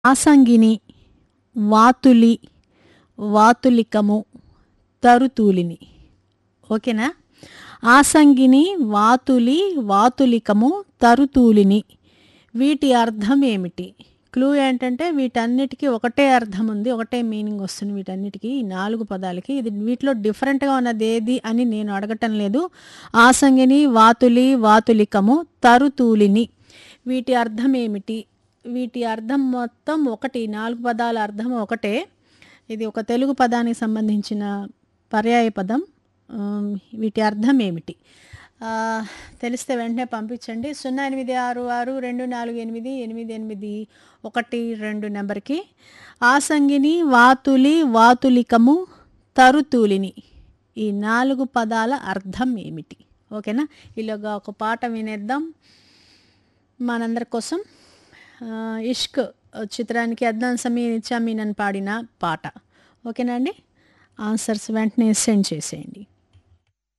ఆసంగిని వాతులి వాతులికము తరుతూలిని ఓకేనా ఆసంగిని వాతులి వాతులికము తరుతూలిని వీటి అర్థం ఏమిటి క్లూ ఏంటంటే వీటన్నిటికీ ఒకటే అర్థం ఉంది ఒకటే మీనింగ్ వస్తుంది వీటన్నిటికీ ఈ నాలుగు పదాలకి ఇది వీటిలో డిఫరెంట్గా ఉన్నది ఏది అని నేను అడగటం లేదు ఆసంగిని వాతులి వాతులికము తరుతూలిని వీటి అర్థం ఏమిటి వీటి అర్థం మొత్తం ఒకటి నాలుగు పదాల అర్థం ఒకటే ఇది ఒక తెలుగు పదానికి సంబంధించిన పర్యాయ పదం ఆమ్, వీటి అర్థం ఏమిటి ఆ, తెలిస్తే వెంటనే పంపించండి సున్నా ఎనిమిది ఆరు ఆరు రెండు నాలుగు ఎనిమిది ఎనిమిది ఎనిమిది ఒకటి రెండు నెంబర్కి ఆసంగిని వాతులి వాతులికము తరుతూలిని ఈ నాలుగు పదాల అర్థం ఏమిటి ఓకేనా ఇలాగా ఒక పాట వినేద్దాం మనందరి కోసం ఆ, ఇష్క్ చిత్రానికి అద్నాన్ సమీ నిత్యామీనన్ పాడిన పాట ఓకేనా అండి ఆన్సర్స్ వెంటనే సెండ్ చేసేయండి